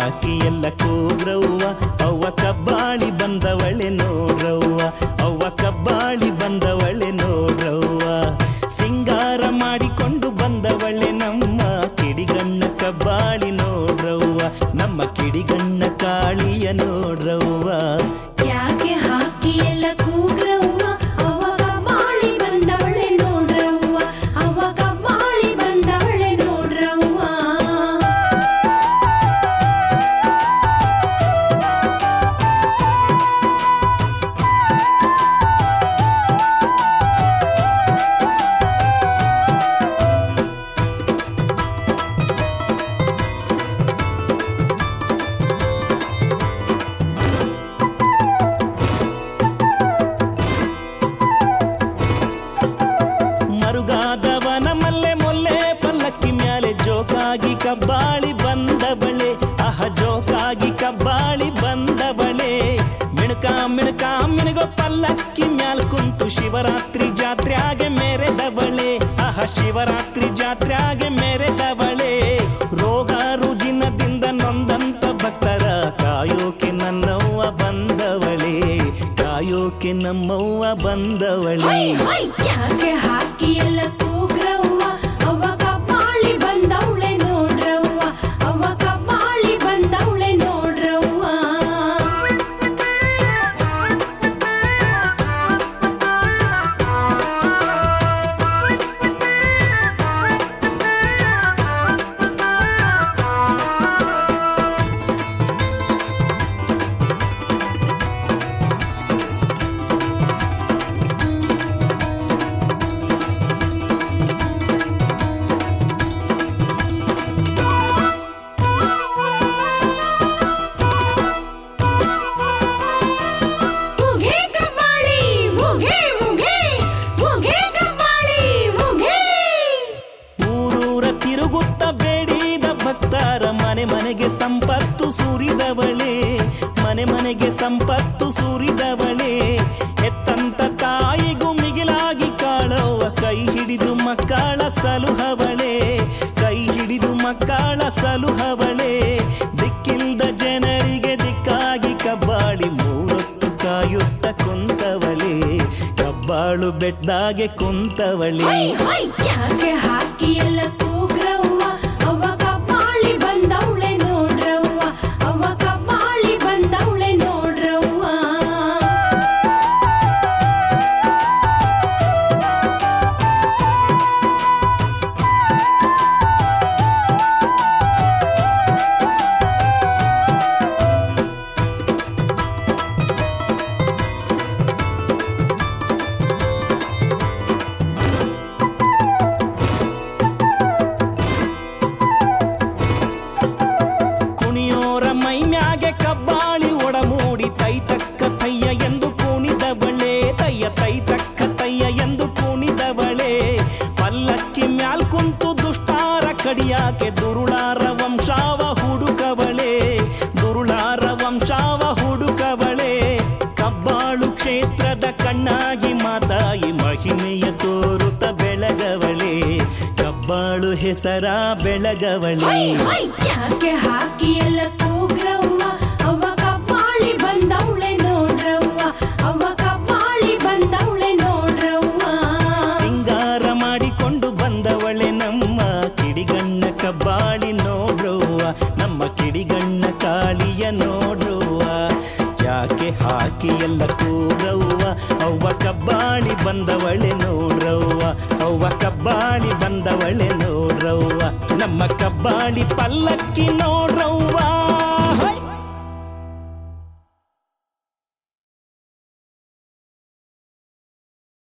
ಹಾಕಿ ಎಲ್ಲ ಕೂಗ್ರವ್ವ ಅವ್ವ ಕಬ್ಬಾಳಿ ಬಂದವಳೆ ನೋಡ್ರವ್ವ ಅವ್ವ ಕಬ್ಬಾಳಿ ಬಂದವಳೆ ನೋಡ್ರವ್ವ ಸಿಂಗಾರ ಮಾಡಿಕೊಂಡು ಬಂದವಳೆ ನಮ್ಮ ಕಿಡಿಗಣ್ಣ ಕಬ್ಬಾಳಿ ನೋಡ್ರವ್ವ ನಮ್ಮ ಕಿಡಿಗಣ್ಣ ಕಾಳಿಯ ನೋಡ್ರವ್ವ ಯಾಕೆ ಹಾಕಿ ಎಲ್ಲ ಕೂಗ್ರವ್ವ ಅವಾಗ ಮಾಡಿ ಬಂದವಳೆ ನೋಡ್ರವ್ವ ಅವಾಗ ಮಾಡಿ ಬಂದವಳೆ ನೋಡ್ರವ್ವ ಮರುಗಾದವನ ಮಲ್ಲೆ ಮೊಲ್ಲೆ ಪಲ್ಲಕ್ಕಿ ಮ್ಯಾಲೆ ಜೋಕಾಗಿ ಕಬ್ಬಾಳಿ ಬಂದವಳೆ ಅಹ ಜೋಕಾಗಿ ಕಬ್ಬಾಳಿ ಬಂದವಳೆ ಮಿಣಕ ಮಿಣಕ ಮಿಣಗೋ ಪಲ್ಲಕ್ಕಿ ಮ್ಯಾಲ್ ಕುಂತು ಶಿವರಾತ್ರಿ ಜಾತ್ರ್ಯಾಗೆ ಮೆರೆದವಳೆ ಅಹ ಶಿವರಾತ್ರಿ ಜಾತ್ರ್ಯಾಗೆ ಮೆರೆದವಳೆ ರೋಗ ರುಜಿನದಿಂದ ನೊಂದಂತ ಭಕ್ತರ ಕಾಯೋಕೆ ನನ್ನವ್ವ ಬಂದವಳೆ ಕಾಯೋಕೆ ನಮ್ಮವ್ವ ಬಂದವಳೆ ಹೈ ಹೈ ಯಾಕೆ ಹಾಕಿ ಎಲ್ಲ ಕೂಗ್ರವ್ವ ಅವಾಗ ಮಾಡಿ ಬಂದವಳೆ ನೋಡ್ರವ್ವ ಅವಾಗ ಮಾಡಿ ಬಂದವಳೆ ನೋಡ್ರವ್ವ ಮುಘೆ ಕವ್ವಾಳಿ ಮುಘೆ ಮುಘೆ ಮುಘೆ ಕವ್ವಾಳಿ ಮುಘೆ ಊರೂರ ತಿರುಗುತ್ತ ಬೇಡಿದ ಭಕ್ತರ ಮನೆ ಮನೆಗೆ ಸಂಪತ್ತು ಸುರಿದವಳೆ ಮನೆ ಮನೆಗೆ ಸಂಪತ್ತು ಸುರಿದವಳೆ ಎತ್ತಂತ ತಾಯಿಗೂ ಮಿಗಿಲಾಗಿ ಕಾಳವ್ವ ಕೈ ಹಿಡಿದು ಮಕ್ಕಳ ಸಲುಹವಳೆ ಕೈ ಹಿಡಿದು ಮಕ್ಕಳ ಸಲುಹವಳೆ ದಿಕ್ಕಿಲ್ದ ಜನರಿಗೆ ದಿಕ್ಕಾಗಿ ಕಬ್ಬಾಳಿ ಮೂರೊತ್ತು ಕಾಯುತ್ತ ಕುಂತವಳೆ ಕಬ್ಬಾಳು ಬೆಟ್ಟಾಗೆ ಕುಂತವಳೆ ಹೈ ಹೈ ಯಾಕೆ ಹಾಕಿ ಎಲ್ಲ ಕೂಗ್ರವ್ವ ಅವಾಗ ಮಾಡಿ ಬಂದವಳೆ ನೋಡ್ರವ್ವ ಅವಾಗ ಮಾಡಿ ಬಂದವಳೆ ನೋಡ್ರವ್ವ ಕುಣಿಯೋರ ಮೈ ಮ್ಯಾಗೆ ಕಬ್ಬಾಳಿ ಒಡಮೂಡಿ ತೈ ತಕ್ಕ ತಯ್ಯ ಎಂದು ಕುಣಿದವಳೆ ತಯ್ಯ ತೈ ತಕ್ಕ ತಯ್ಯ ಎಂದು ಕುಣಿದವಳೆ ಪಲ್ಲಕ್ಕಿ ಮ್ಯಾಲ್ ಕುಂತು ದುಷ್ಟಾರ ಕಡಿಯಾಕೆ ದುರುಳಾರ ವಂಶಾವ ಹುಡುಕವಳೆ ದುರುಳಾರ ವಂಶಾವ ಹುಡುಕವಳೆ ಕಬ್ಬಾಳು ಕ್ಷೇತ್ರದ ಕಣ್ಣಾಗಿ ಮಾತಾಯಿ ಮಹಿಮೆಯ ತೋರುತ್ತ ಬೆಳಗವಳೆ ಕಬ್ಬಾಳು ಹೆಸರ ಬೆಳಗವಳೆ ಹೈ ಹೈ ಯಾಕೆ ಹಾಕಿ ಎಲ್ಲ ಕೂಗ್ರವ್ವ ಅವಾಗ ಮಾಡಿ ಬಂದವಳೆ ನೋಡ್ರವ್ವ ಅವಾಗ ಮಾಡಿ ಬಂದವಳೆ ನೋಡ್ರವ್ವ ಸಿಂಗಾರ ಮಾಡಿಕೊಂಡು ಬಂದವಳೆ ನಮ್ಮ ಕಿಡಿಗಣ್ಣ ಕಬ್ಬಾಳಿ ನೋಡುವ ನಮ್ಮ ಕಿಡಿಗಣ್ಣ ಕಾಳಿಯ ನೋಡುವ ಯಾಕೆ ಹಾಕಿ ಎಲ್ಲ ಕೂರವ್ವ ಅವ್ವ ಕಬ್ಬಾಳಿ ಬಂದವಳೆ ನೋಡ್ರವ್ವ ಅವ್ವ ಕಬ್ಬಾಳಿ ಬಂದವಳೆ ನೋಡ್ರವ್ವ ನಮ್ಮ ಕಬ್ಬಾಳಿ ಪಲ್ಲಕ್ಕಿ ನೋಡ್ರವ್ವ